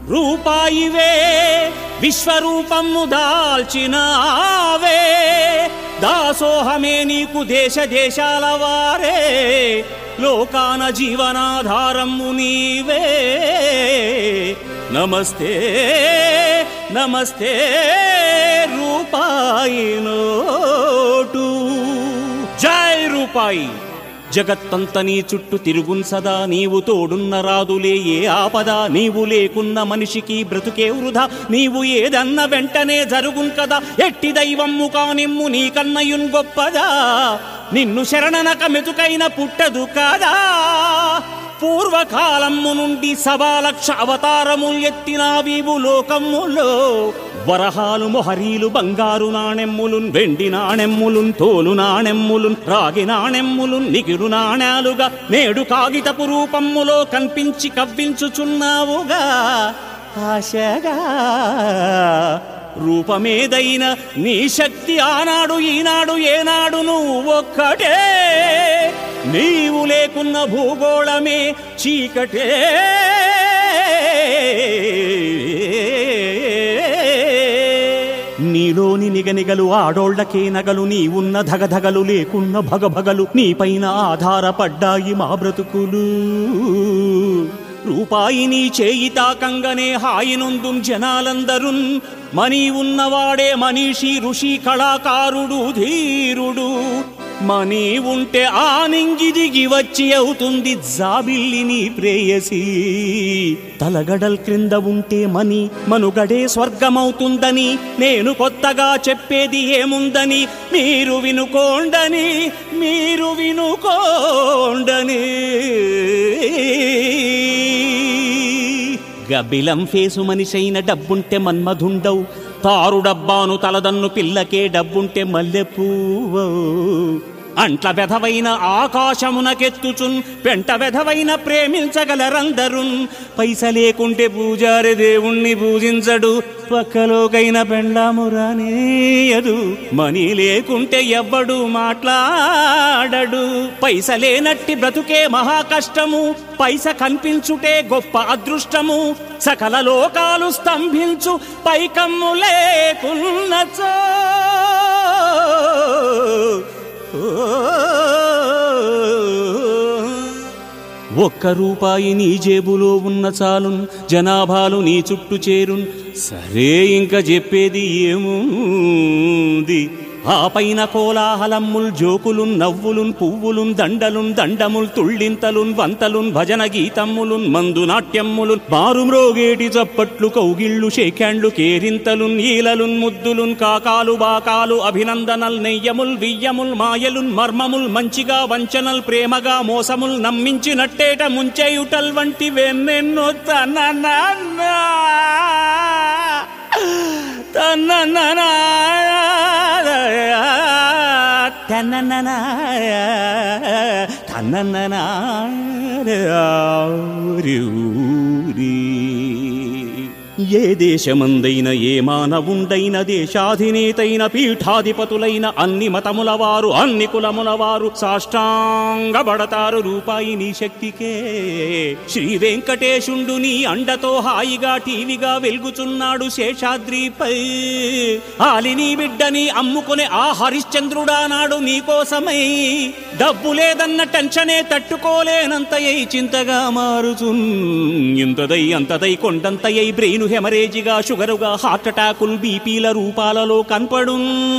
రూపాయివే విశ్వరూపము దాల్చినావే దాసోహమే నీకు దేశ దేశాల వారే లోకాన జీవనాధారము నీవే నమస్తే నమస్తే రూపాయి నోటు జై రూపాయి జగత్తంత నీ చుట్టూ తిరుగున్ సదా నీవు తోడున్న రాదులే ఏ ఆపద నీవు లేకున్న మనిషికి బ్రతుకే వృధా నీవు ఏదన్న వెంటనే జరుగున్ కదా ఎట్టి దైవమ్ము కానిమ్ము నీ కన్నయున్ గొప్పదా నిన్ను శరణనక మెతుకైన పుట్టదు కదా పూర్వకాలము నుండి సవాలక్ష అవతారములు ఎత్తిన వీవు లోకములో వరహాలు మొహరీలు బంగారు నాణెమ్ములున్ వెండి నాణెమ్ములున్ తోలు నాణెమ్ములున్ రాగి నాణెమ్ములున్ నిగిరు నాణాలుగా నేడు కాగితపు రూపమ్ములో కనిపించి కవ్వించుచున్నావుగా ఆశగా రూపమేదైన నీ శక్తి ఆనాడు ఈనాడు ఏనాడు నువ్వు ఒక్కటే నీవు లేకున్న భూగోళమే చీకటే నీలోని నిగనిగలు ఆడోళ్లకే నగలు నీవున్న ధగధగలు లేకున్న భగభగలు నీపైన ఆధారపడ్డాయి మా బ్రతుకులు రూపాయి నీ చేయి తాకంగనే హాయినొందు జనాలందరున్ మనీ ఉన్నవాడే మనీషి ఋషి కళాకారుడు ధీరుడు మనీ ఉంటే ఆ నింగి దిగి వచ్చి అవుతుంది జాబిల్లి నీ ప్రేయసి తలగడల్ క్రింద ఉంటే మని మనుగడే స్వర్గమవుతుందని నేను కొత్తగా చెప్పేది ఏముందని మీరు వినుకోండని మీరు వినుకోండని గబిలం ఫేసు మనిషైన డబ్బుంటే మన్మధుండవు తారు డబ్బాను తలదన్ను పిల్లకే డబ్బుంటే మల్లె పువ్వవు అంట్ల వెధవైన ఆకాశమునకెత్తుచున్ పెంట వెధవైన ప్రేమించగలరందరున్ పైస లేకుంటే పూజారి దేవుణ్ణి పూజించడు పక్కలోకైన పెండాము రానేయదు మనీ లేకుంటే ఎవ్వడు మాట్లాడడు పైస లేనట్టి బ్రతుకే మహా కష్టము పైస కనిపించుటే గొప్ప అదృష్టము సకల లోకాలు స్తంభించు పైకమ్ము లేకున్నచో ఒక్క రూపాయి నీ జేబులో ఉన్న చాలున్ జనాభాలు నీ చుట్టూ చేరున్ సరే ఇంకా చెప్పేది ఏముంది ఆ పైన కోలాహలమ్ముల్ జోకులున్ నవ్వులున్ పువ్వులున్ దండలున్ దండముల్ తుళ్ళింతలున్ వంతలున్ భజన గీతమ్ములున్ మందు నాట్యమ్ములున్ మారుమ్రోగేటి చప్పట్లు కౌగిళ్ళు షేకాండ్లు కేరింతలున్ ఈలలున్ ముద్దులున్ కాకాలు బాకాలు అభినందనల్ నెయ్యముల్ వియ్యముల్ మాయలున్ మర్మముల్ మంచిగా వంచనల్ ప్రేమగా మోసముల్ నమ్మించినట్టేట ముంచేయుటల్ వంటి వెన్నెన్నో తన తన తన ఏ దేశమందైన ఏ మానవుండైన దేశాధినేతైన పీఠాధిపతులైన అన్ని మతముల వారు అన్ని కులముల వారు సాష్టాంగబడతారు రూపాయి నీ శక్తికే శ్రీ వెంకటేశుండు నీ అండతో హాయిగా టీవీగా వెలుగుచున్నాడు శేషాద్రిపై ఆలిని బిడ్డని అమ్ముకునే ఆ హరిశ్చంద్రుడా నాడు నీకోసమై డబ్బు లేదన్న టెన్షనే తట్టుకోలేనంతయై చింతగా మారుచున్ ఇంతదై అంతదై కొండంతయై బ్రెయిన్ హెమరేజిగా షుగరుగా హార్ట్ అటాకులు బీపీల రూపాలలో కనపడు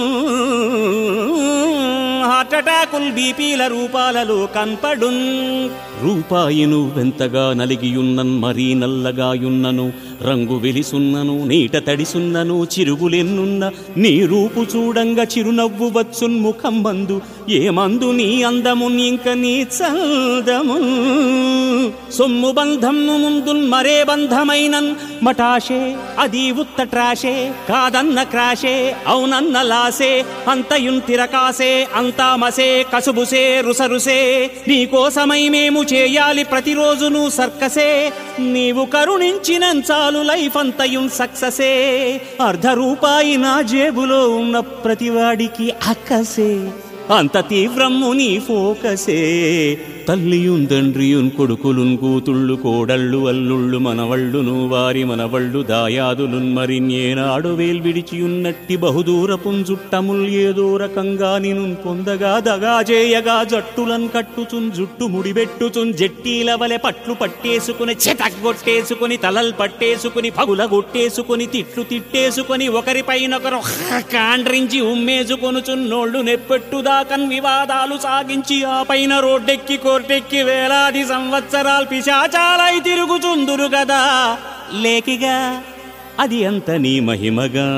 హార్ట్ అటాకులు బీపీల రూపాలలో కనపడు రూపాయి నువ్వెంతగా నలిగియున్నన్ మరీ నల్లగాయున్నను రంగు వెలిసున్నను నీట తడిసున్నను చిరుగులెన్నున్న నీ రూపు చూడంగా చిరునవ్వు వచ్చున్ ముఖం మందు ఏ మందు నీ అందము ఇంక నీ చందము సొమ్ము బంధము ముందు మరే బంధమైనన్ మటాషే అది ఉత్త ట్రాషే కాదన్న క్రాషే అవునన్న లాసే అంతయున్ తిరకాసే అంతామసే కసుబుసే రుసరుసే నీకోసమై మేము చేయాలి ప్రతిరోజును సర్కసే నీవు కరుణించిన చాలు లైఫ్ అంతయున్ సక్ససే అర్ధ రూపాయి నా జేబులో ఉన్న ప్రతివాడికి అక్కసే అంత తీవ్రము నీ ఫోకసే తల్లియున్ తండ్రియున్ కొడుకులున్ కూతుళ్ళు కోడళ్ళు అల్లుళ్ళు మనవళ్ళును వారి మనవళ్ళు దాయాదులున్ మరిన్యేనాడు వేల్ విడిచియున్నట్టి బహుదూరపున్ జుట్టముల్ ఏదో రకంగా నిను పొందగా దగా చేయగా జట్టులన్ కట్టుచున్ జుట్టు ముడిబెట్టుచున్ జట్టీల వలె పట్లు పట్టేసుకుని చెతగొట్టేసుకుని తలల్ పట్టేసుకుని పగుల కొట్టేసుకుని తిట్లు తిట్టేసుకుని ఒకరిపైనొకరు కాండ్రించి ఉమ్మేసుకొనుచున్నోళ్ళు నెప్పెట్టుదాకన్ వివాదాలు సాగించి ఆ పైన రోడ్డెక్కి కోర్టెక్కి వేలాది సంవత్సరాలు పిశాచాలై తిరుగుచుందురు గదా లేకిగా అది అంత నీ మహిమగా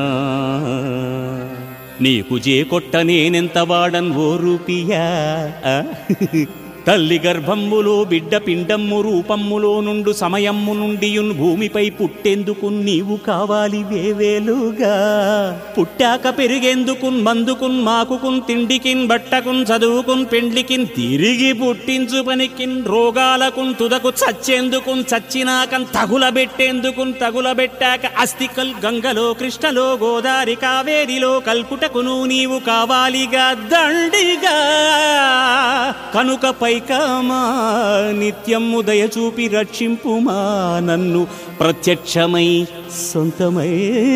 నీకు జేకొట్ట నేనెంత వాడన్ ఓ రూపియా ఆ? తల్లి గర్భమ్ములో బిడ్డ పిండమ్ము రూపమ్ములో నుండు సమయమ్ము నుండియున్ భూమిపై పుట్టేందుకు నీవు కావాలి వేవేలుగా పుట్టాక పెరిగేందుకున్ మందుకున్ మాకుకున్ తిండికిన్ బట్టకున్ చదువుకున్ పెండ్లికిన్ తిరిగి పుట్టించు పనికిన్ రోగాలకున్ తుదకు చచ్చేందుకున్ చచ్చినాకన్ తగులబెట్టేందుకున్ తగులబెట్టాక అస్థికల్ గంగలో కృష్ణలో గోదారి కావేరిలో కల్పుటకును నీవు కావాలిగా దండిగా కనుక పైకామా నిత్యము దయచూపి రక్షింపుమా నన్ను ప్రత్యక్షమై సొంతమై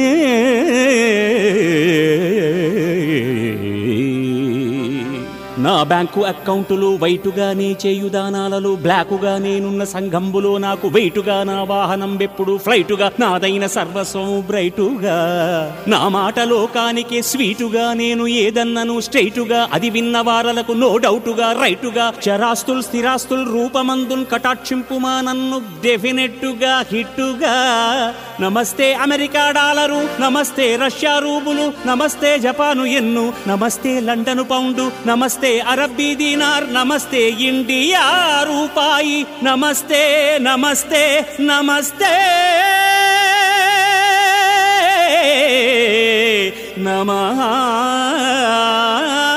నా బ్యాంకు అకౌంటులు వైటుగానే చేయుదానాలలో బ్లాకుగా నేనున్న సంఘంబులో నాకు వెయిటుగా నా వాహనం ఎప్పుడు ఫ్లైటుగా నాదైన సర్వస్వం బ్రైటుగా నా మాట లోకానికి స్వీటుగా నేను ఏదన్నను స్ట్రైటుగా అది విన్న వారలకు నో డౌటుగా రైటుగా చరాస్తుల్ స్థిరాస్తుల్ రూపమందున్ కటాక్షింపుమా నన్ను డెఫినెట్టుగా హిట్టుగా నమస్తే అమెరికా డాలరు నమస్తే రష్యా రూబులు నమస్తే జపాను ఎన్ను నమస్తే లండన్ పౌండు నమస్తే అరబ్బీ దీనార్ నమస్తే ఇండియా రూపాయి నమస్తే నమస్తే నమస్తే నమః